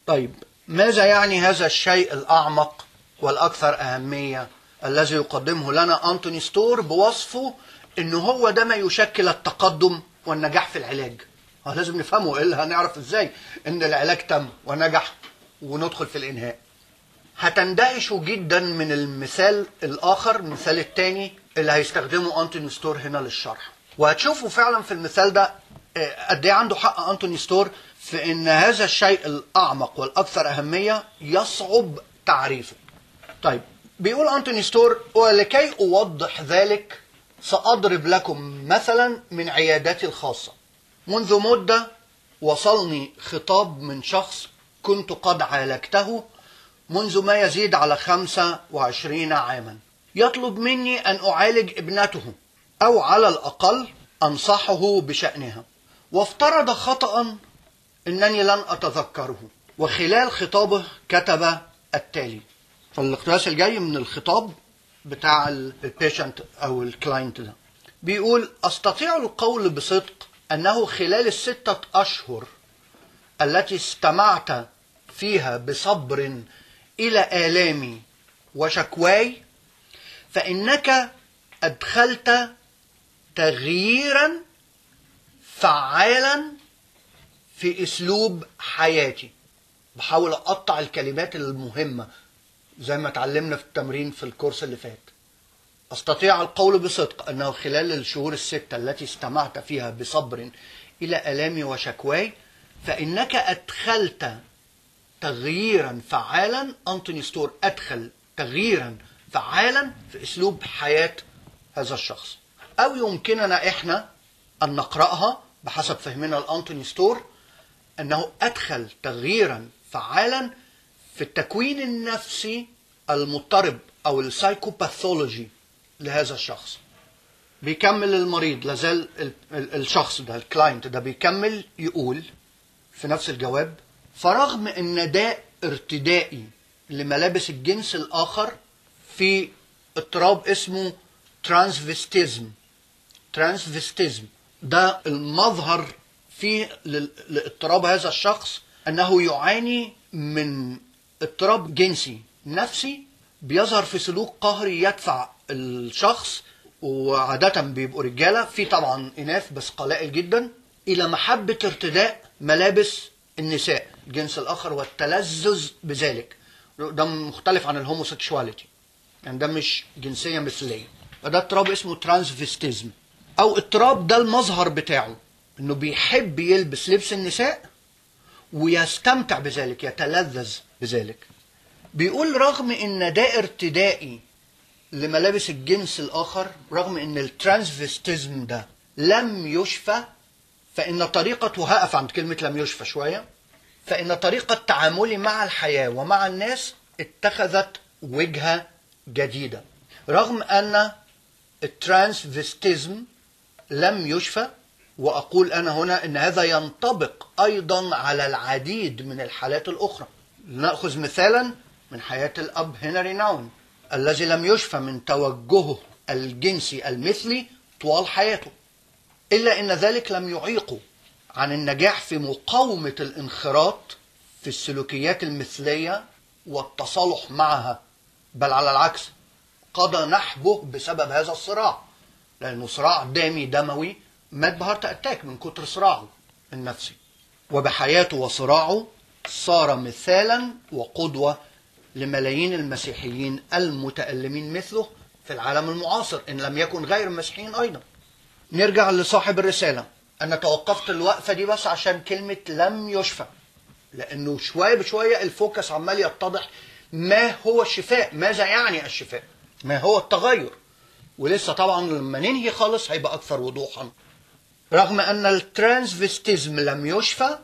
طيب ماذا يعني هذا الشيء الأعمق والأكثر أهمية الذي يقدمه لنا أنتوني ستور بوصفه أنه هو ده ما يشكل التقدم والنجاح في العلاج اه لازم نفهمه إلا هنعرف إزاي أن العلاج تم ونجح وندخل في الإنهاء هتندهشوا جدا من المثال الآخر المثال الثاني اللي هيستخدمه أنتوني ستور هنا للشرح وهتشوفوا فعلا في المثال ده آه، قد ايه عنده حق أنتوني ستور في ان هذا الشيء الاعمق والاكثر اهميه يصعب تعريفه. طيب بيقول انتوني ستور ولكي اوضح ذلك ساضرب لكم مثلا من عياداتي الخاصه. منذ مده وصلني خطاب من شخص كنت قد عالجته منذ ما يزيد على 25 عاما. يطلب مني ان اعالج ابنته او على الاقل انصحه بشانها. وافترض خطأ انني لن اتذكره وخلال خطابه كتب التالي فالاقتباس الجاي من الخطاب بتاع البيشنت او الكلاينت ده بيقول استطيع القول بصدق انه خلال الستة اشهر التي استمعت فيها بصبر الى الامي وشكواي فانك ادخلت تغييرا فعالا في اسلوب حياتي بحاول اقطع الكلمات المهمه زي ما اتعلمنا في التمرين في الكورس اللي فات استطيع القول بصدق انه خلال الشهور السته التي استمعت فيها بصبر الى الامي وشكواي فانك ادخلت تغييرا فعالا انتوني ستور ادخل تغييرا فعالا في اسلوب حياه هذا الشخص او يمكننا احنا ان نقراها بحسب فهمنا لانتوني ستور انه ادخل تغييرا فعالا في التكوين النفسي المضطرب او السايكوباثولوجي لهذا الشخص بيكمل المريض لازال ال- ال- الشخص ده الكلاينت ده بيكمل يقول في نفس الجواب فرغم ان ده ارتدائي لملابس الجنس الاخر في اضطراب اسمه ترانسفستيزم ترانسفستيزم ده المظهر فيه لل- لاضطراب هذا الشخص انه يعاني من اضطراب جنسي نفسي بيظهر في سلوك قهري يدفع الشخص وعادة بيبقوا رجالة في طبعا إناث بس قلائل جدا إلى محبة ارتداء ملابس النساء الجنس الآخر والتلذذ بذلك ده مختلف عن الهوموسيكشواليتي يعني ده مش جنسية مثلية فده اضطراب اسمه ترانسفستيزم أو اضطراب ده المظهر بتاعه إنه بيحب يلبس لبس النساء ويستمتع بذلك يتلذذ بذلك بيقول رغم ان ده ارتدائي لملابس الجنس الاخر رغم ان الترانسفستيزم ده لم يشفى فان طريقته هقف عند كلمه لم يشفى شويه فان طريقه تعاملي مع الحياه ومع الناس اتخذت وجهه جديده رغم ان الترانسفستيزم لم يشفى واقول انا هنا ان هذا ينطبق ايضا على العديد من الحالات الاخرى ناخذ مثالا من حياه الاب هنري ناون الذي لم يشفى من توجهه الجنسي المثلي طوال حياته الا ان ذلك لم يعيقه عن النجاح في مقاومه الانخراط في السلوكيات المثليه والتصالح معها بل على العكس قضى نحبه بسبب هذا الصراع لانه صراع دامي دموي مات بهارت اتاك من كتر صراعه النفسي وبحياته وصراعه صار مثالا وقدوه لملايين المسيحيين المتألمين مثله في العالم المعاصر إن لم يكن غير المسيحيين أيضا نرجع لصاحب الرسالة أنا توقفت الوقفة دي بس عشان كلمة لم يشفى لأنه شوية بشوية الفوكس عمال يتضح ما هو الشفاء ماذا يعني الشفاء ما هو التغير ولسه طبعا لما ننهي خالص هيبقى أكثر وضوحا رغم أن الترانسفستيزم لم يشفى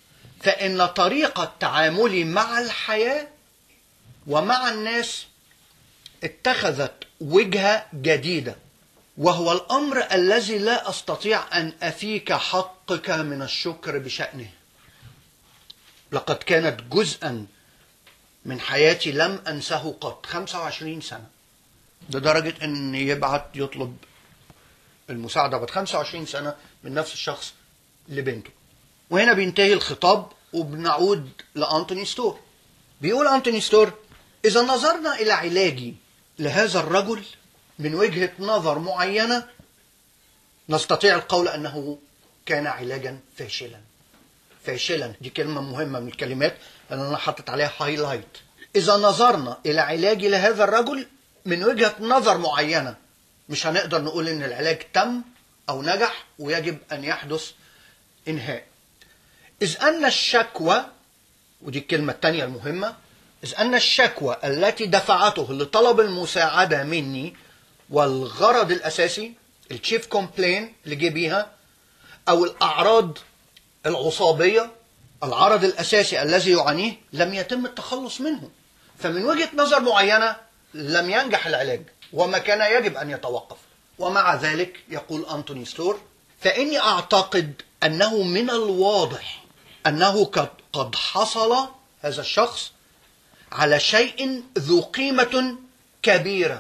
فإن طريقة تعاملي مع الحياة ومع الناس اتخذت وجهة جديدة وهو الأمر الذي لا أستطيع أن أفيك حقك من الشكر بشأنه لقد كانت جزءا من حياتي لم أنسه قط 25 سنة لدرجة أن يبعت يطلب المساعدة بعد 25 سنة من نفس الشخص لبنته وهنا بينتهي الخطاب وبنعود لأنتوني ستور بيقول أنتوني ستور إذا نظرنا إلى علاجي لهذا الرجل من وجهة نظر معينة نستطيع القول أنه كان علاجا فاشلا فاشلا دي كلمة مهمة من الكلمات اللي أنا حاطط عليها هايلايت إذا نظرنا إلى علاجي لهذا الرجل من وجهة نظر معينة مش هنقدر نقول إن العلاج تم أو نجح ويجب أن يحدث إنهاء إذ أن الشكوى ودي الكلمة الثانية المهمة إذ أن الشكوى التي دفعته لطلب المساعدة مني والغرض الأساسي التشيف كومبلين اللي جه بيها أو الأعراض العصابية العرض الأساسي الذي يعانيه لم يتم التخلص منه فمن وجهة نظر معينة لم ينجح العلاج وما كان يجب أن يتوقف ومع ذلك يقول أنتوني ستور فإني أعتقد أنه من الواضح أنه قد قد حصل هذا الشخص على شيء ذو قيمة كبيرة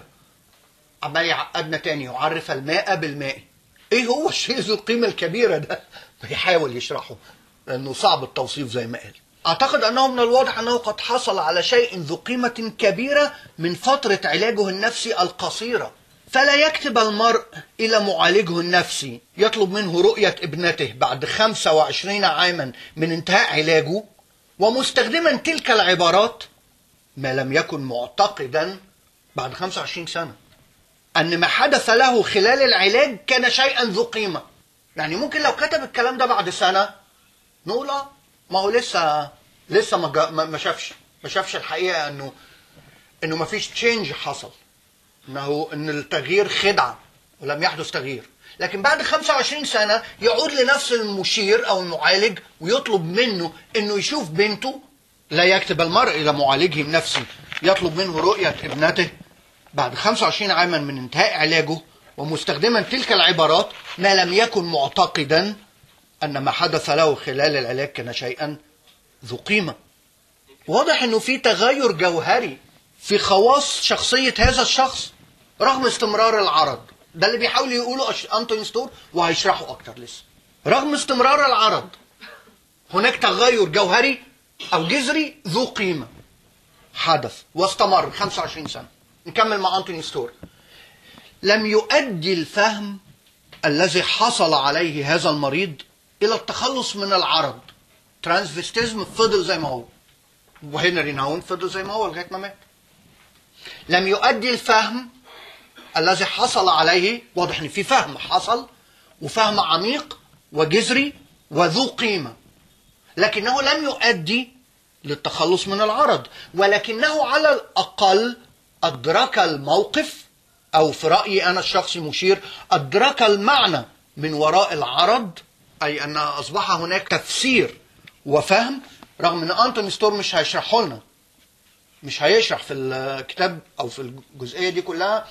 عمال يعقدنا تاني يعرف الماء بالماء ايه هو الشيء ذو القيمة الكبيرة ده بيحاول يشرحه لانه صعب التوصيف زي ما قال اعتقد انه من الواضح انه قد حصل على شيء ذو قيمة كبيرة من فترة علاجه النفسي القصيرة فلا يكتب المرء إلى معالجه النفسي يطلب منه رؤية ابنته بعد 25 عاما من انتهاء علاجه ومستخدما تلك العبارات ما لم يكن معتقدا بعد 25 سنة أن ما حدث له خلال العلاج كان شيئا ذو قيمة يعني ممكن لو كتب الكلام ده بعد سنة نقول اه ما هو لسه لسه ما جا- ما ما شافش ما شافش الحقيقة انه انه ما فيش تشينج حصل انه ان التغيير خدعة ولم يحدث تغيير لكن بعد 25 سنة يعود لنفس المشير او المعالج ويطلب منه انه يشوف بنته لا يكتب المرء الى معالجه النفسي يطلب منه رؤية ابنته بعد 25 عاما من انتهاء علاجه ومستخدما تلك العبارات ما لم يكن معتقدا ان ما حدث له خلال العلاج كان شيئا ذو قيمه. واضح انه في تغير جوهري في خواص شخصيه هذا الشخص رغم استمرار العرض. ده اللي بيحاول يقوله أش- انتوني ستور وهيشرحه اكتر لسه. رغم استمرار العرض هناك تغير جوهري او جذري ذو قيمه حدث واستمر 25 سنه. نكمل مع انتوني ستور. لم يؤدي الفهم الذي حصل عليه هذا المريض الى التخلص من العرض ترانسفستيزم فضل زي ما هو وهنري ناون فضل زي ما هو لغايه ما مات لم يؤدي الفهم الذي حصل عليه واضح ان في فهم حصل وفهم عميق وجذري وذو قيمه لكنه لم يؤدي للتخلص من العرض ولكنه على الاقل ادرك الموقف او في رايي انا الشخصي مشير ادرك المعنى من وراء العرض اي ان اصبح هناك تفسير وفهم رغم ان انتوني ستور مش هيشرحه لنا مش هيشرح في الكتاب او في الجزئيه دي كلها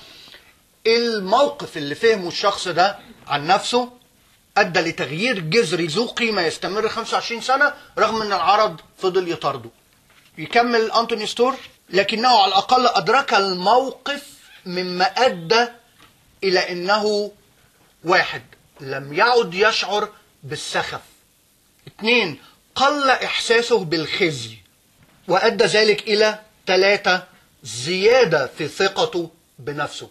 الموقف اللي فهمه الشخص ده عن نفسه ادى لتغيير جذري ذو قيمه يستمر 25 سنه رغم ان العرض فضل يطارده. يكمل انتوني ستور لكنه على الاقل ادرك الموقف مما ادى الى انه واحد لم يعد يشعر بالسخف. اثنين قل احساسه بالخزي وادى ذلك الى ثلاثه زياده في ثقته بنفسه.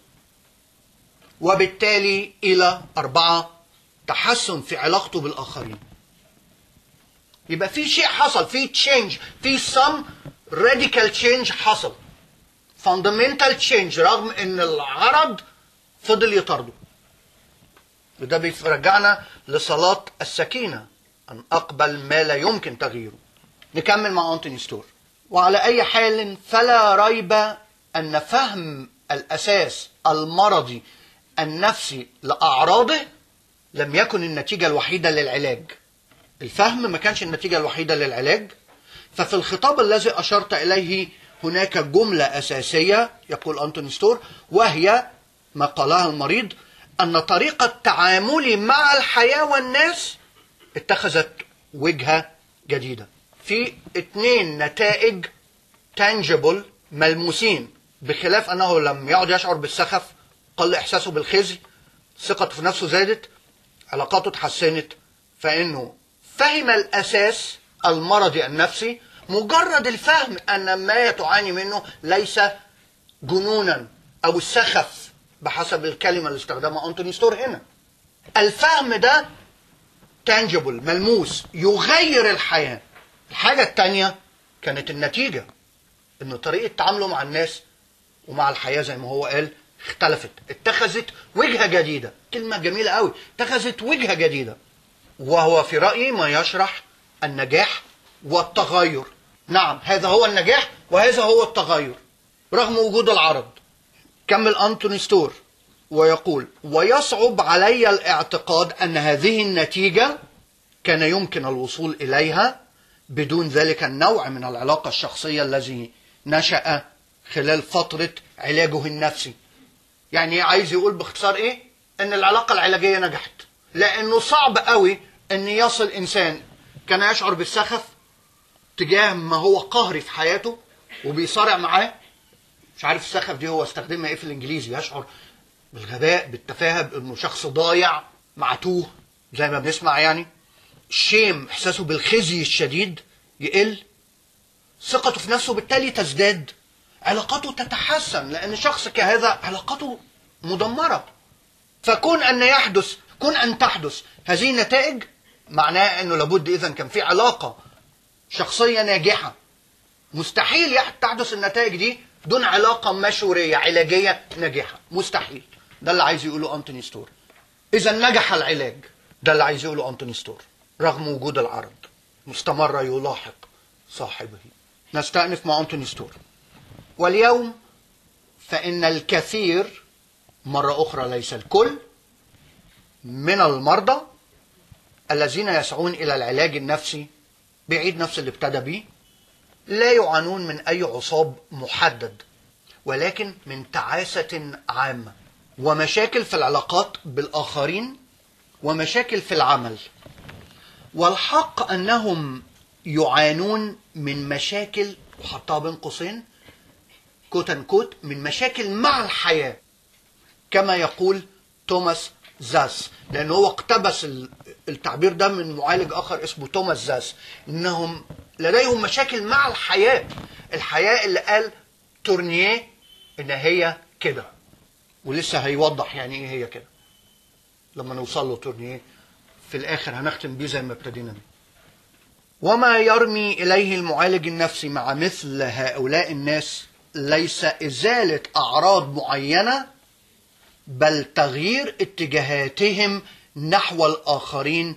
وبالتالي الى اربعه تحسن في علاقته بالاخرين يبقى في شيء حصل في تشينج في some radical change حصل fundamental change رغم ان العرض فضل يطارده وده بيرجعنا لصلاة السكينة أن أقبل ما لا يمكن تغييره نكمل مع أنتوني ستور وعلى أي حال فلا ريب أن فهم الأساس المرضي النفسي لأعراضه لم يكن النتيجة الوحيدة للعلاج الفهم ما كانش النتيجة الوحيدة للعلاج ففي الخطاب الذي أشرت إليه هناك جملة أساسية يقول أنتوني ستور وهي ما قالها المريض أن طريقة تعاملي مع الحياة والناس اتخذت وجهة جديدة في اتنين نتائج tangible ملموسين بخلاف أنه لم يعد يشعر بالسخف قل إحساسه بالخزي ثقته في نفسه زادت علاقاته اتحسنت فإنه فهم الأساس المرضي النفسي مجرد الفهم أن ما تعاني منه ليس جنونا أو السخف بحسب الكلمة اللي استخدمها أنتوني ستور هنا الفهم ده تانجبل ملموس يغير الحياة الحاجة التانية كانت النتيجة ان طريقة تعامله مع الناس ومع الحياة زي ما هو قال اختلفت اتخذت وجهة جديدة كلمة جميلة قوي اتخذت وجهة جديدة وهو في رأيي ما يشرح النجاح والتغير نعم هذا هو النجاح وهذا هو التغير رغم وجود العرض كمل أنتوني ستور ويقول ويصعب علي الاعتقاد أن هذه النتيجة كان يمكن الوصول إليها بدون ذلك النوع من العلاقة الشخصية الذي نشأ خلال فترة علاجه النفسي يعني عايز يقول باختصار ايه ان العلاقة العلاجية نجحت لانه صعب قوي ان يصل انسان كان يشعر بالسخف تجاه ما هو قهري في حياته وبيصارع معاه مش عارف السخف دي هو استخدمها ايه في الانجليزي يشعر بالغباء بالتفاهه بانه شخص ضايع معتوه زي ما بنسمع يعني الشيم احساسه بالخزي الشديد يقل ثقته في نفسه بالتالي تزداد علاقاته تتحسن لان شخص كهذا علاقاته مدمره فكون ان يحدث كون ان تحدث هذه النتائج معناه انه لابد اذا كان في علاقه شخصيه ناجحه مستحيل تحدث النتائج دي دون علاقه مشوريه علاجيه ناجحه مستحيل ده اللي عايز يقوله انتوني ستور اذا نجح العلاج ده اللي عايز يقوله انتوني ستور رغم وجود العرض مستمر يلاحق صاحبه نستأنف مع أنتوني ستور واليوم فإن الكثير مرة أخرى ليس الكل من المرضى الذين يسعون إلى العلاج النفسي بعيد نفس اللي ابتدى بيه لا يعانون من أي عصاب محدد ولكن من تعاسة عامة ومشاكل في العلاقات بالآخرين ومشاكل في العمل والحق أنهم يعانون من مشاكل وحطها بين قوسين كوت ان كوت من مشاكل مع الحياة كما يقول توماس زاس لأن هو اقتبس التعبير ده من معالج آخر اسمه توماس زاس إنهم لديهم مشاكل مع الحياة الحياة اللي قال تورنيه إن هي كده ولسه هيوضح يعني إيه هي كده لما نوصل له تورنيه في الآخر هنختم بيه زي ما ابتدينا بيه وما يرمي إليه المعالج النفسي مع مثل هؤلاء الناس ليس إزالة أعراض معينة بل تغيير اتجاهاتهم نحو الآخرين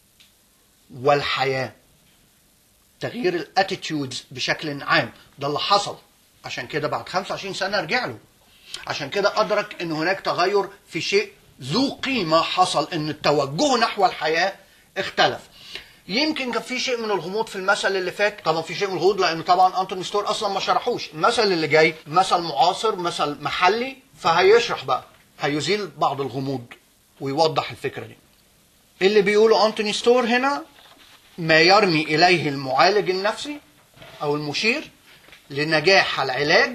والحياة تغيير الاتيتيودز بشكل عام ده اللي حصل عشان كده بعد 25 سنة رجع له عشان كده أدرك أن هناك تغير في شيء ذو قيمة حصل أن التوجه نحو الحياة اختلف يمكن كان في شيء من الغموض في المثل اللي فات طبعا في شيء من الغموض لان طبعا انتوني ستور اصلا ما شرحوش المثل اللي جاي مثل معاصر مثل محلي فهيشرح بقى هيزيل بعض الغموض ويوضح الفكره دي اللي بيقوله انتوني ستور هنا ما يرمي اليه المعالج النفسي او المشير لنجاح العلاج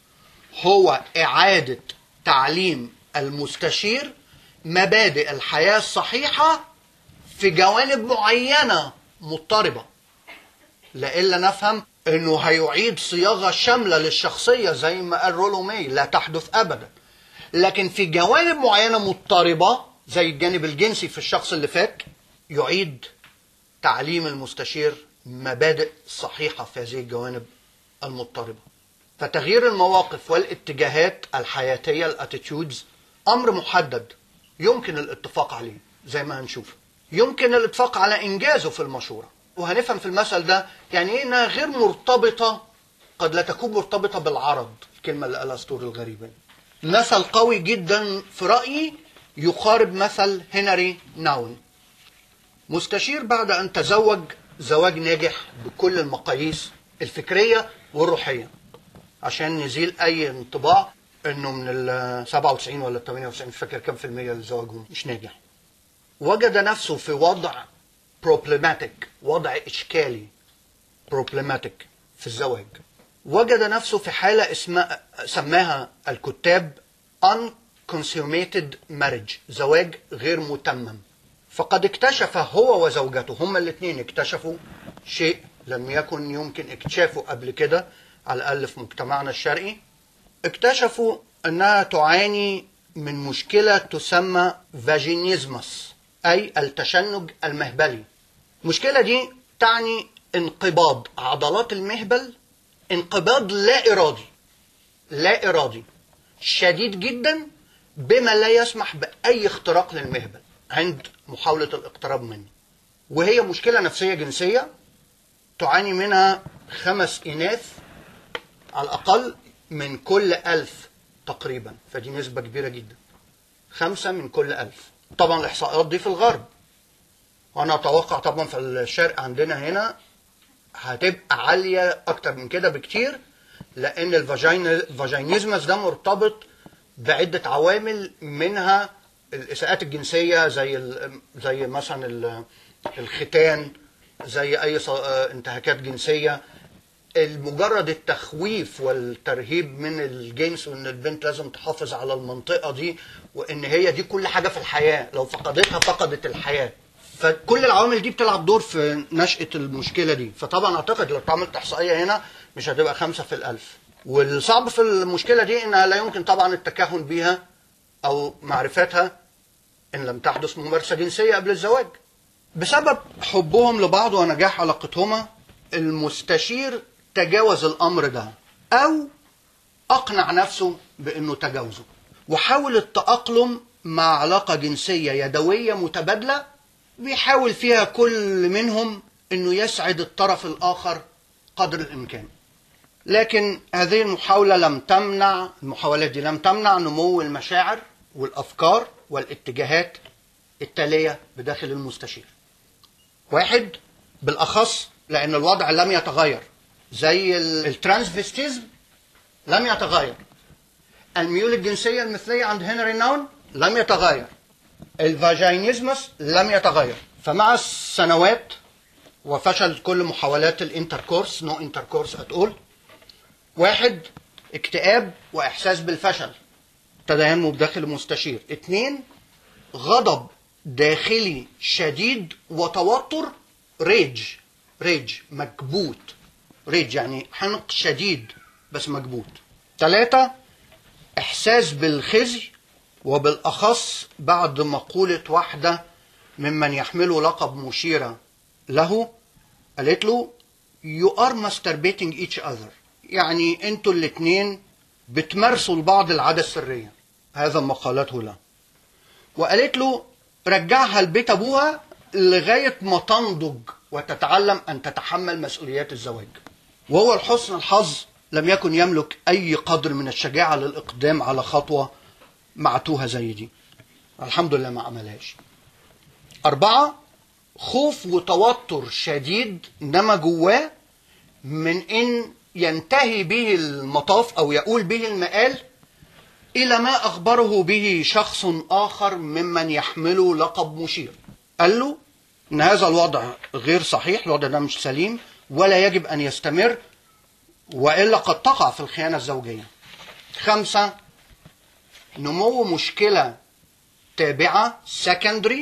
هو اعاده تعليم المستشير مبادئ الحياه الصحيحه في جوانب معينة مضطربة لإلا نفهم انه هيعيد صياغة شاملة للشخصية زي ما قال رولو ماي لا تحدث ابدا لكن في جوانب معينة مضطربة زي الجانب الجنسي في الشخص اللي فات يعيد تعليم المستشير مبادئ صحيحة في هذه الجوانب المضطربة فتغيير المواقف والاتجاهات الحياتية الاتيتيودز أمر محدد يمكن الاتفاق عليه زي ما هنشوف يمكن الاتفاق على انجازه في المشوره وهنفهم في المثل ده يعني ايه انها غير مرتبطه قد لا تكون مرتبطه بالعرض الكلمه اللي قالها ستور الغريبه مثل قوي جدا في رايي يقارب مثل هنري ناون مستشير بعد ان تزوج زواج ناجح بكل المقاييس الفكريه والروحيه عشان نزيل اي انطباع انه من ال 97 ولا 98 مش فاكر كام في المية الزواج مش ناجح وجد نفسه في وضع problematic وضع إشكالي problematic في الزواج وجد نفسه في حالة اسمها سماها الكتاب unconsummated marriage زواج غير متمم فقد اكتشف هو وزوجته هما الاثنين اكتشفوا شيء لم يكن يمكن اكتشافه قبل كده على الأقل في مجتمعنا الشرقي اكتشفوا أنها تعاني من مشكلة تسمى فاجينيزمس أي التشنج المهبلي المشكلة دي تعني انقباض عضلات المهبل انقباض لا إرادي لا إرادي شديد جدا بما لا يسمح بأي اختراق للمهبل عند محاولة الاقتراب منه وهي مشكلة نفسية جنسية تعاني منها خمس إناث على الأقل من كل ألف تقريبا فدي نسبة كبيرة جدا خمسة من كل ألف طبعا الإحصائيات دي في الغرب وأنا أتوقع طبعا في الشرق عندنا هنا هتبقى عالية أكتر من كده بكتير لأن الفاجينيزمس ده مرتبط بعدة عوامل منها الإساءات الجنسية زي زي مثلا الختان زي أي انتهاكات جنسية مجرد التخويف والترهيب من الجنس وان البنت لازم تحافظ على المنطقه دي وان هي دي كل حاجه في الحياه لو فقدتها فقدت الحياه فكل العوامل دي بتلعب دور في نشأة المشكلة دي فطبعا أعتقد لو اتعملت إحصائية هنا مش هتبقى خمسة في الألف والصعب في المشكلة دي إنها لا يمكن طبعا التكهن بيها أو معرفتها إن لم تحدث ممارسة جنسية قبل الزواج بسبب حبهم لبعض ونجاح علاقتهما المستشير تجاوز الأمر ده أو أقنع نفسه بأنه تجاوزه وحاول التأقلم مع علاقة جنسية يدوية متبادلة بيحاول فيها كل منهم أنه يسعد الطرف الآخر قدر الإمكان لكن هذه المحاولة لم تمنع المحاولات دي لم تمنع نمو المشاعر والأفكار والاتجاهات التالية بداخل المستشير واحد بالأخص لأن الوضع لم يتغير زي الترانسفستيزم لم يتغير الميول الجنسية المثلية عند هنري ناون لم يتغير الفاجينيزمس لم يتغير فمع السنوات وفشل كل محاولات الانتركورس نو انتركورس ات اول واحد اكتئاب واحساس بالفشل ابتدى ينمو بداخل المستشير اثنين غضب داخلي شديد وتوتر ريج ريج مكبوت ريج يعني حنق شديد بس مكبوت ثلاثة إحساس بالخزي وبالأخص بعد مقولة واحدة ممن يحملوا لقب مشيرة له قالت له you are masturbating each other يعني انتوا الاثنين بتمارسوا لبعض العادة السرية هذا ما قالته له وقالت له رجعها لبيت ابوها لغاية ما تنضج وتتعلم ان تتحمل مسؤوليات الزواج وهو لحسن الحظ لم يكن يملك اي قدر من الشجاعة للاقدام على خطوة معتوهة زي دي الحمد لله ما عملهاش أربعة خوف وتوتر شديد نما جواه من إن ينتهي به المطاف أو يقول به المقال إلى ما أخبره به شخص آخر ممن يحمله لقب مشير قال له إن هذا الوضع غير صحيح الوضع ده مش سليم ولا يجب أن يستمر وإلا قد تقع في الخيانة الزوجية خمسة نمو مشكلة تابعة secondary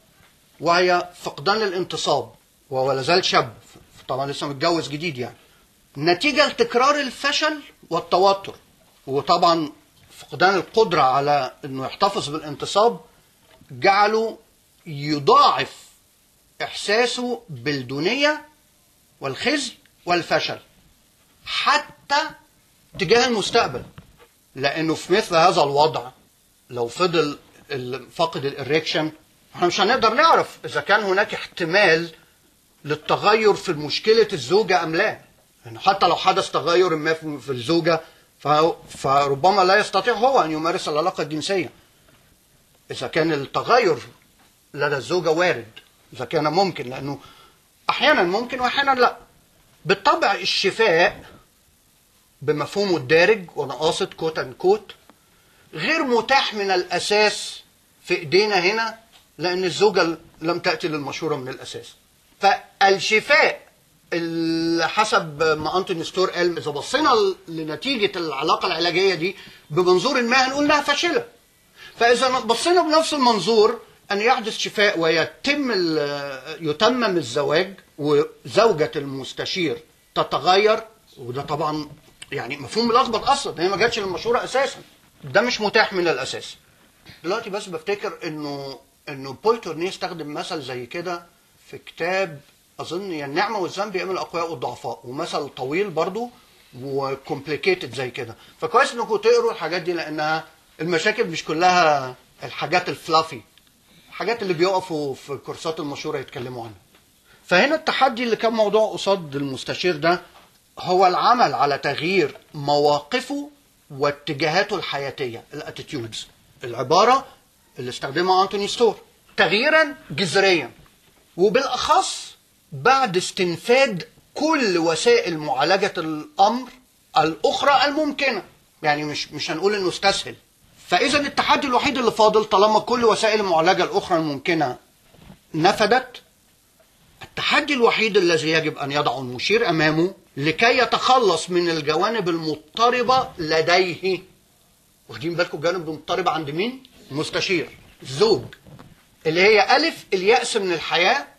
وهي فقدان الانتصاب وهو لازال شاب طبعا لسه متجوز جديد يعني نتيجة لتكرار الفشل والتوتر وطبعا فقدان القدرة على انه يحتفظ بالانتصاب جعله يضاعف احساسه بالدونية والخزي والفشل حتى تجاه المستقبل لانه في مثل هذا الوضع لو فضل فاقد الاريكشن احنا مش هنقدر نعرف اذا كان هناك احتمال للتغير في مشكله الزوجه ام لا يعني حتى لو حدث تغير ما في الزوجه فربما لا يستطيع هو ان يمارس العلاقه الجنسيه اذا كان التغير لدى الزوجه وارد اذا كان ممكن لانه احيانا ممكن واحيانا لا بالطبع الشفاء بمفهومه الدارج وانا قاصد كوت ان كوت غير متاح من الاساس في ايدينا هنا لان الزوجه لم تاتي للمشوره من الاساس فالشفاء حسب ما انتوني ستور قال اذا بصينا لنتيجه العلاقه العلاجيه دي بمنظور ما هنقول انها فاشله فاذا بصينا بنفس المنظور أن يحدث شفاء ويتم ال- يتمم الزواج وزوجة المستشير تتغير وده طبعا يعني مفهوم ملخبط أصلا هي ما جاتش للمشورة أساسا ده مش متاح من الأساس دلوقتي بس بفتكر إنه إنه بول تورنيه استخدم مثل زي كده في كتاب أظن يا النعمة والذنب يا إما الأقوياء والضعفاء ومثل طويل برضو وكومبليكيتد زي كده فكويس إنكم تقروا الحاجات دي لأنها المشاكل مش كلها الحاجات الفلافي الحاجات اللي بيقفوا في كورسات المشهورة يتكلموا عنها فهنا التحدي اللي كان موضوع قصاد المستشير ده هو العمل على تغيير مواقفه واتجاهاته الحياتية الاتيتيودز العبارة اللي استخدمها أنتوني ستور تغييرا جذريا وبالأخص بعد استنفاد كل وسائل معالجة الأمر الأخرى الممكنة يعني مش مش هنقول إنه استسهل فإذا التحدي الوحيد اللي فاضل طالما كل وسائل المعالجة الأخرى الممكنة نفدت التحدي الوحيد الذي يجب أن يضعه المشير أمامه لكي يتخلص من الجوانب المضطربة لديه واخدين بالكم الجوانب المضطربة عند مين؟ المستشير الزوج اللي هي ألف اليأس من الحياة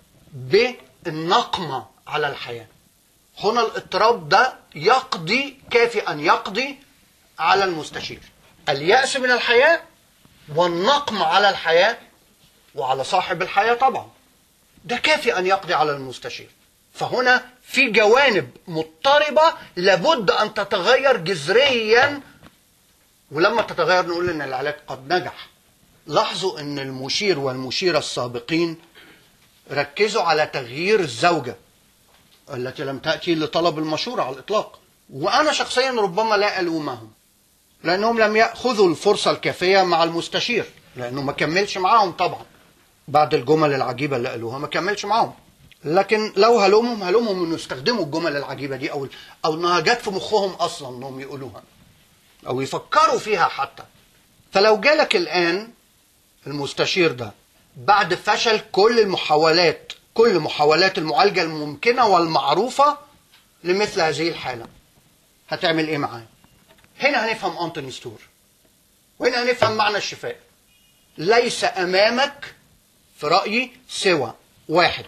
بالنقمة على الحياة هنا الاضطراب ده يقضي كافي أن يقضي على المستشير اليأس من الحياة والنقم على الحياة وعلى صاحب الحياة طبعا ده كافي أن يقضي على المستشير فهنا في جوانب مضطربة لابد أن تتغير جذريا ولما تتغير نقول أن العلاج قد نجح لاحظوا أن المشير والمشيرة السابقين ركزوا على تغيير الزوجة التي لم تأتي لطلب المشورة على الإطلاق وأنا شخصيا ربما لا ألومهم لأنهم لم يأخذوا الفرصة الكافية مع المستشير لأنه ما كملش معاهم طبعا بعد الجمل العجيبة اللي قالوها ما كملش معاهم لكن لو هلومهم هلومهم انه يستخدموا الجمل العجيبة دي او او انها جت في مخهم اصلا انهم يقولوها او يفكروا فيها حتى فلو جالك الان المستشير ده بعد فشل كل المحاولات كل محاولات المعالجة الممكنة والمعروفة لمثل هذه الحالة هتعمل ايه معاه هنا هنفهم أنتوني ستور وهنا هنفهم معنى الشفاء ليس أمامك في رأيي سوى واحد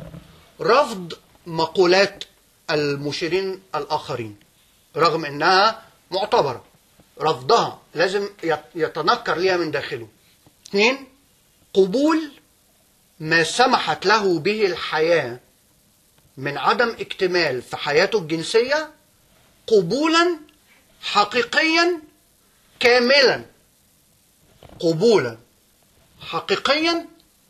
رفض مقولات المشيرين الآخرين رغم أنها معتبرة رفضها لازم يتنكر ليها من داخله اثنين قبول ما سمحت له به الحياة من عدم اكتمال في حياته الجنسية قبولا حقيقيا كاملا قبولا حقيقيا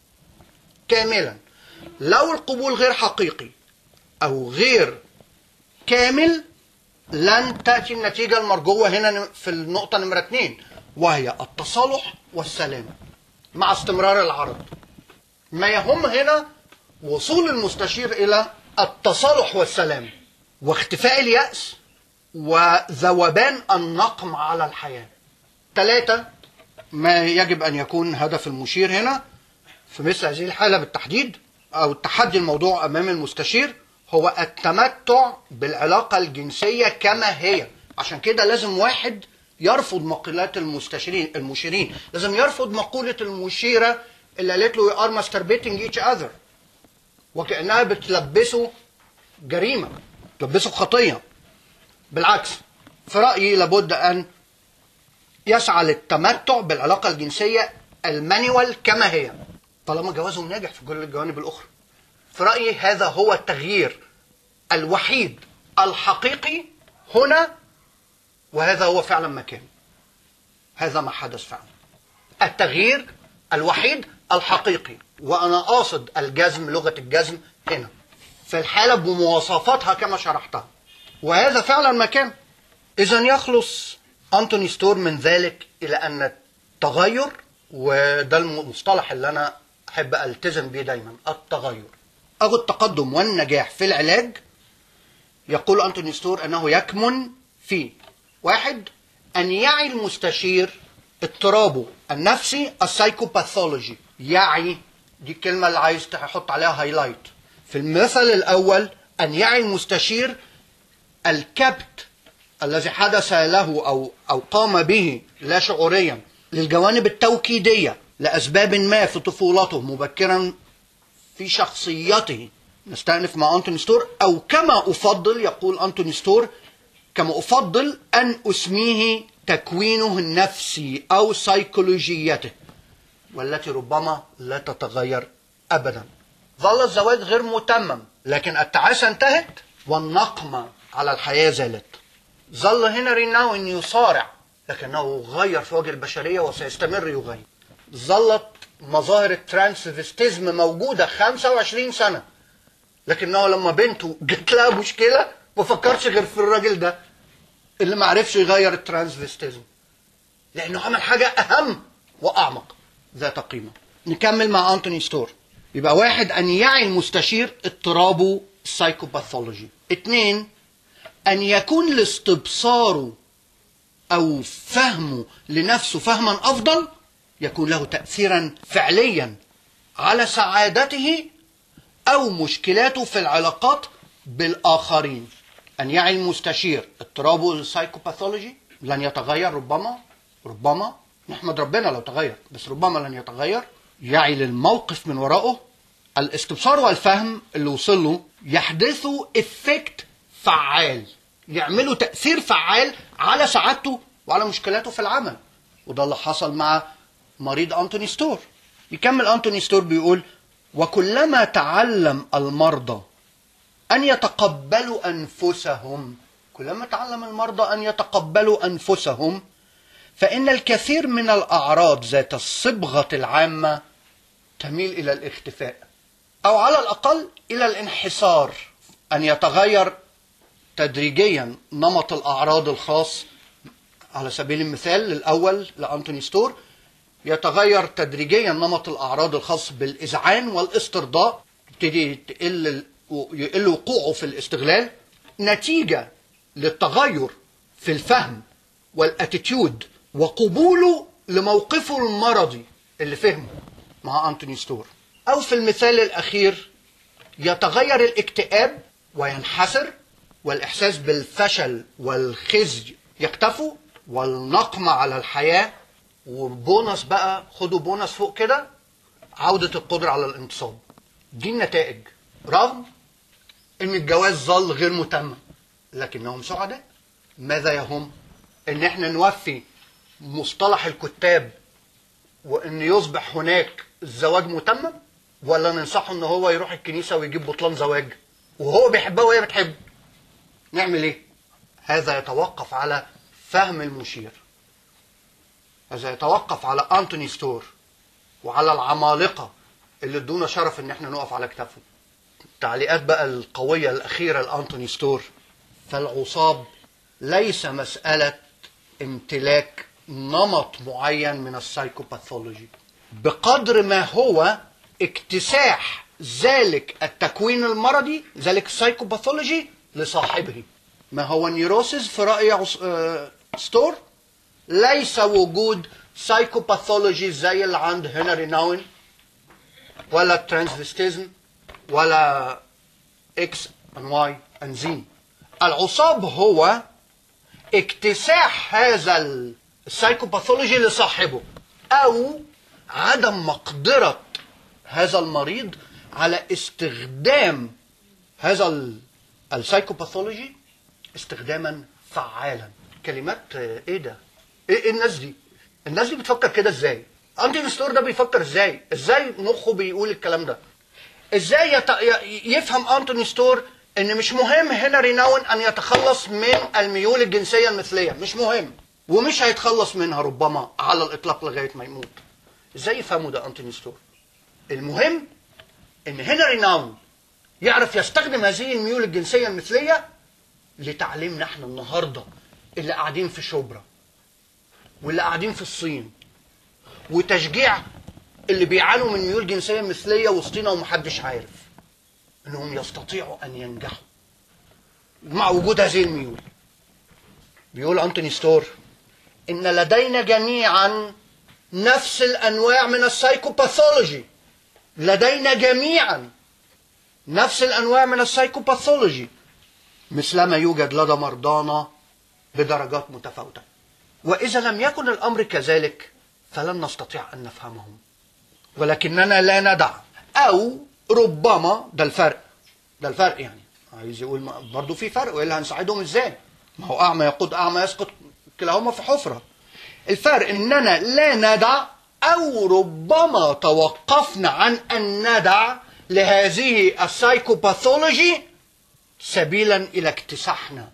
كاملا لو القبول غير حقيقي او غير كامل لن تأتي النتيجة المرجوة هنا في النقطة نمرة اثنين وهي التصالح والسلام مع استمرار العرض ما يهم هنا وصول المستشير إلى التصالح والسلام واختفاء اليأس وذوبان النقم على الحياة ثلاثة ما يجب أن يكون هدف المشير هنا في مثل هذه الحالة بالتحديد أو التحدي الموضوع أمام المستشير هو التمتع بالعلاقة الجنسية كما هي عشان كده لازم واحد يرفض مقولات المستشيرين المشيرين لازم يرفض مقولة المشيرة اللي قالت له you are masturbating each other وكأنها بتلبسه جريمة تلبسه خطية بالعكس في رأيي لابد أن يسعى للتمتع بالعلاقة الجنسية المانيوال كما هي طالما جوازهم ناجح في كل الجوانب الأخرى في رأيي هذا هو التغيير الوحيد الحقيقي هنا وهذا هو فعلا مكان هذا ما حدث فعلا التغيير الوحيد الحقيقي وأنا قاصد الجزم لغة الجزم هنا في الحالة بمواصفاتها كما شرحتها وهذا فعلا مكان إذا يخلص أنتوني ستور من ذلك إلى أن التغير وده المصطلح اللي أنا أحب ألتزم به دايما التغير أو التقدم والنجاح في العلاج يقول أنتوني ستور أنه يكمن في واحد أن يعي المستشير اضطرابه النفسي السايكوباثولوجي يعي دي الكلمة اللي عايز تحط عليها هايلايت في المثل الأول أن يعي المستشير الكبت الذي حدث له أو أو قام به لا شعوريا للجوانب التوكيدية لأسباب ما في طفولته مبكرا في شخصيته نستأنف مع أنتوني ستور أو كما أفضل يقول أنتوني ستور كما أفضل أن أسميه تكوينه النفسي أو سيكولوجيته والتي ربما لا تتغير أبدا ظل الزواج غير متمم لكن التعاسة انتهت والنقمة على الحياة زالت ظل هنري ناوين يصارع لكنه غير في وجه البشرية وسيستمر يغير ظلت مظاهر الترانسفستيزم موجودة 25 سنة لكنه لما بنته جت لها مشكلة ما فكرش غير في الراجل ده اللي ما عرفش يغير الترانسفستيزم لأنه عمل حاجة أهم وأعمق ذات قيمة نكمل مع أنتوني ستور يبقى واحد أن يعي المستشير اضطرابه السايكوباثولوجي اثنين أن يكون لاستبصاره أو فهمه لنفسه فهما أفضل يكون له تأثيرا فعليا على سعادته أو مشكلاته في العلاقات بالآخرين أن يعي المستشير اضطرابه السايكوباثولوجي لن يتغير ربما ربما نحمد ربنا لو تغير بس ربما لن يتغير يعي للموقف من وراءه الاستبصار والفهم اللي وصل له يحدثوا افكت فعال يعملوا تأثير فعال على سعادته وعلى مشكلاته في العمل وده اللي حصل مع مريض أنتوني ستور يكمل أنتوني ستور بيقول وكلما تعلم المرضى أن يتقبلوا أنفسهم كلما تعلم المرضى أن يتقبلوا أنفسهم فإن الكثير من الأعراض ذات الصبغة العامة تميل إلى الاختفاء أو على الأقل إلى الانحسار أن يتغير تدريجيا نمط الأعراض الخاص على سبيل المثال للأول لأنتوني ستور يتغير تدريجيا نمط الأعراض الخاص بالإذعان والاسترضاء تبتدي تقل يقل وقوعه في الاستغلال نتيجة للتغير في الفهم والاتيتيود وقبوله لموقفه المرضي اللي فهمه مع أنتوني ستور أو في المثال الأخير يتغير الاكتئاب وينحسر والإحساس بالفشل والخزي يختفوا والنقمة على الحياة وبونص بقى خدوا بونص فوق كده عودة القدرة على الانتصاب دي النتائج رغم ان الجواز ظل غير متمم لكنهم سعداء ماذا يهم ان احنا نوفي مصطلح الكتاب وان يصبح هناك الزواج متمم ولا ننصحه ان هو يروح الكنيسة ويجيب بطلان زواج وهو بيحبها وهي بتحبه نعمل ايه هذا يتوقف على فهم المشير هذا يتوقف على أنتوني ستور وعلى العمالقة اللي ادونا شرف ان احنا نقف على كتافهم التعليقات بقى القوية الأخيرة لأنتوني ستور فالعصاب ليس مسألة امتلاك نمط معين من السايكوباثولوجي بقدر ما هو اكتساح ذلك التكوين المرضي ذلك السايكوباثولوجي لصاحبه ما هو النيروسيس في رأي عص... آه... ستور ليس وجود سايكوباثولوجي زي اللي عند هنري ناون ولا الترانسفستيزم ولا اكس ان واي انزيم العصاب هو اكتساح هذا السايكوباثولوجي لصاحبه او عدم مقدرة هذا المريض على استخدام هذا السايكوباثولوجي استخداما فعالا كلمات ايه ده ايه الناس دي الناس دي بتفكر كده ازاي انتي ستور ده بيفكر ازاي ازاي مخه بيقول الكلام ده ازاي يت... يفهم انتوني ستور ان مش مهم هنري ناون ان يتخلص من الميول الجنسيه المثليه مش مهم ومش هيتخلص منها ربما على الاطلاق لغايه ما يموت ازاي يفهموا ده انتوني ستور المهم ان هنري ناون يعرف يستخدم هذه الميول الجنسيه المثليه لتعليمنا احنا النهارده اللي قاعدين في شبرا واللي قاعدين في الصين وتشجيع اللي بيعانوا من ميول جنسيه مثليه وسطنا ومحدش عارف انهم يستطيعوا ان ينجحوا مع وجود هذه الميول بيقول انتوني ستور ان لدينا جميعا نفس الانواع من السايكوباثولوجي لدينا جميعا نفس الانواع من السايكوباثولوجي مثلما يوجد لدى مرضانا بدرجات متفاوته واذا لم يكن الامر كذلك فلن نستطيع ان نفهمهم ولكننا لا ندع او ربما ده الفرق ده الفرق يعني عايز يقول ما- برضو في فرق والا هنساعدهم ازاي ما هو اعمى يقود اعمى يسقط كلاهما في حفره الفرق اننا لا ندع او ربما توقفنا عن ان ندع لهذه السايكوباثولوجي سبيلا الى اكتساحنا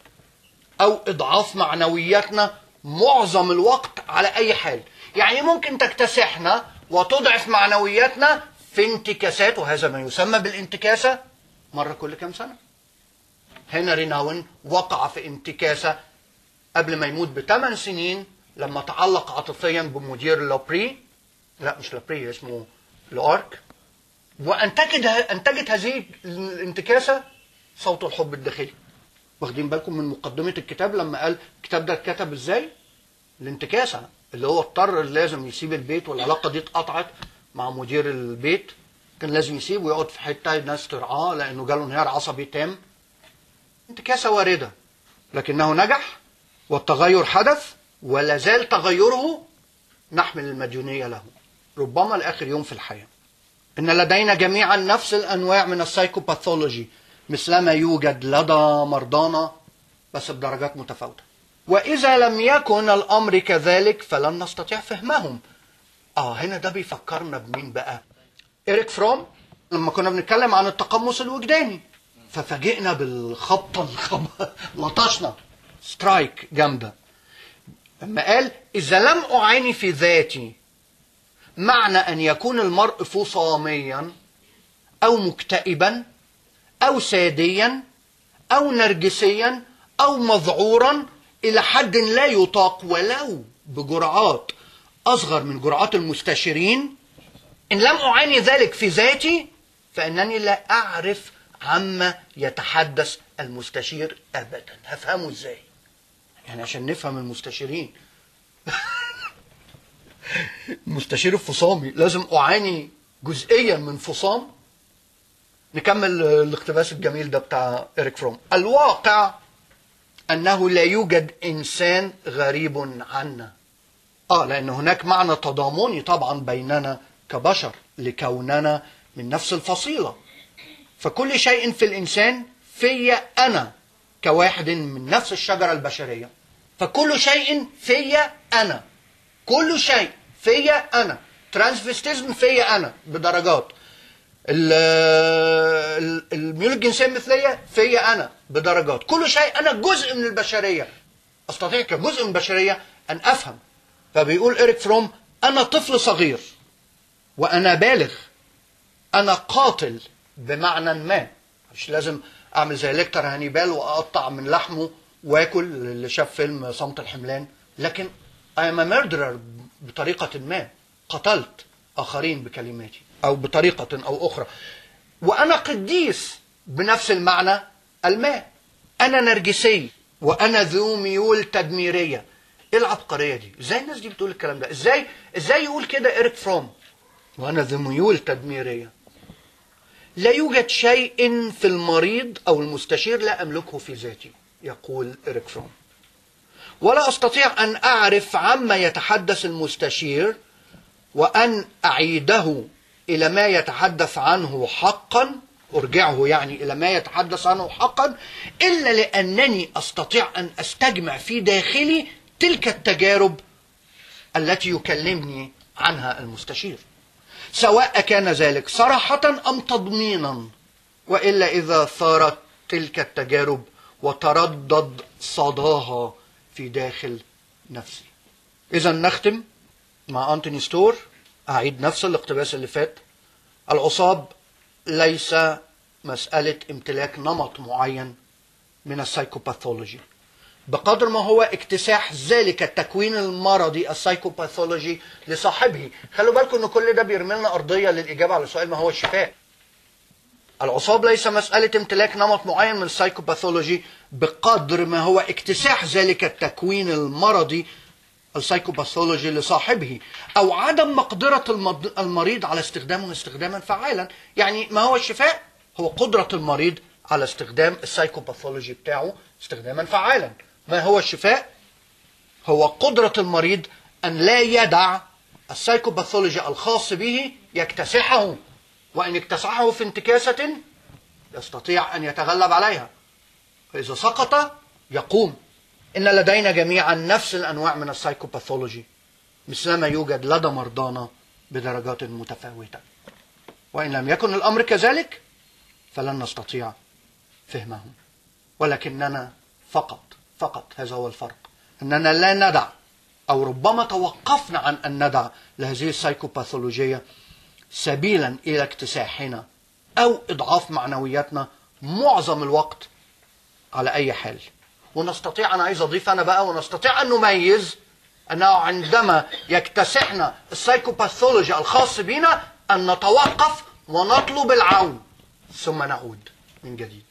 او اضعاف معنوياتنا معظم الوقت على اي حال يعني ممكن تكتسحنا وتضعف معنوياتنا في انتكاسات وهذا ما يسمى بالانتكاسه مره كل كام سنه هنري ناون وقع في انتكاسه قبل ما يموت بثمان سنين لما تعلق عاطفيا بمدير لابري لا مش لابري اسمه لارك وانتجت انتجت هذه الانتكاسه صوت الحب الداخلي واخدين بالكم من مقدمه الكتاب لما قال الكتاب ده اتكتب ازاي الانتكاسه اللي هو اضطر لازم يسيب البيت والعلاقه دي اتقطعت مع مدير البيت كان لازم يسيب ويقعد في حته الناس ترعاه لانه جاله انهيار عصبي تام انتكاسه وارده لكنه نجح والتغير حدث ولا زال تغيره نحمل المديونيه له ربما لاخر يوم في الحياه ان لدينا جميعا نفس الانواع من السايكوباثولوجي مثلما يوجد لدى مرضانا بس بدرجات متفاوته واذا لم يكن الامر كذلك فلن نستطيع فهمهم اه هنا ده بيفكرنا بمين بقى إريك فروم لما كنا بنتكلم عن التقمص الوجداني ففاجئنا بالخبطة الخب... لطشنا سترايك جامدة لما قال إذا لم أعاني في ذاتي معنى أن يكون المرء فصاميا أو مكتئبا أو ساديا أو نرجسيا أو مذعورا إلى حد لا يطاق ولو بجرعات أصغر من جرعات المستشارين إن لم أعاني ذلك في ذاتي فإنني لا أعرف عما يتحدث المستشير أبدا هفهمه إزاي يعني عشان نفهم المستشيرين المستشير الفصامي لازم أعاني جزئيا من فصام نكمل الاقتباس الجميل ده بتاع إريك فروم الواقع أنه لا يوجد إنسان غريب عنا آه لأن هناك معنى تضامني طبعا بيننا كبشر لكوننا من نفس الفصيلة فكل شيء في الإنسان في أنا كواحد من نفس الشجرة البشرية فكل شيء في أنا كل شيء في أنا ترانسفستيزم في أنا بدرجات ال- ال- الميول الجنسية المثلية في أنا بدرجات كل شيء أنا جزء من البشرية أستطيع كجزء من البشرية أن أفهم فبيقول إريك فروم أنا طفل صغير وأنا بالغ أنا قاتل بمعنى ما مش لازم أعمل زي ليكتر هانيبال وأقطع من لحمه وآكل اللي شاف فيلم صمت الحملان لكن I am a murderer بطريقة ما قتلت آخرين بكلماتي أو بطريقة أو أخرى وأنا قديس بنفس المعنى الماء أنا نرجسي وأنا ذو ميول تدميرية إيه العبقرية دي؟ إزاي الناس دي بتقول الكلام ده؟ إزاي إزاي يقول كده إيريك فروم؟ وأنا ذو ميول تدميرية لا يوجد شيء في المريض أو المستشير لا أملكه في ذاتي يقول إيريك فروم ولا أستطيع أن أعرف عما يتحدث المستشير وأن أعيده إلى ما يتحدث عنه حقا أرجعه يعني إلى ما يتحدث عنه حقا إلا لأنني أستطيع أن أستجمع في داخلي تلك التجارب التي يكلمني عنها المستشير سواء كان ذلك صراحة أم تضمينا وإلا إذا ثارت تلك التجارب وتردد صداها في داخل نفسي إذا نختم مع أنتوني ستور أعيد نفس الاقتباس اللي فات العصاب ليس مسألة امتلاك نمط معين من السايكوباثولوجي بقدر ما هو اكتساح ذلك التكوين المرضي السايكوباثولوجي لصاحبه خلوا بالكم ان كل ده بيرمي لنا ارضيه للاجابه على سؤال ما هو الشفاء العصاب ليس مسألة امتلاك نمط معين من السايكوباثولوجي بقدر ما هو اكتساح ذلك التكوين المرضي السايكوباثولوجي لصاحبه أو عدم مقدرة المض- المريض على استخدامه استخداما فعالا يعني ما هو الشفاء هو قدرة المريض على استخدام السايكوباثولوجي بتاعه استخداما فعالا ما هو الشفاء هو قدرة المريض أن لا يدع السايكوباثولوجي الخاص به يكتسحه وإن اكتسحه في انتكاسة يستطيع أن يتغلب عليها فإذا سقط يقوم إن لدينا جميعا نفس الأنواع من السايكوباثولوجي مثلما يوجد لدى مرضانا بدرجات متفاوتة وإن لم يكن الأمر كذلك فلن نستطيع فهمهم ولكننا فقط فقط هذا هو الفرق أننا لا ندع أو ربما توقفنا عن أن ندع لهذه السايكوباثولوجية سبيلا إلى اكتساحنا أو إضعاف معنوياتنا معظم الوقت على أي حال ونستطيع أنا عايز أضيف أنا بقى ونستطيع أن نميز أنه عندما يكتسحنا السايكوباثولوجي الخاص بنا أن نتوقف ونطلب العون ثم نعود من جديد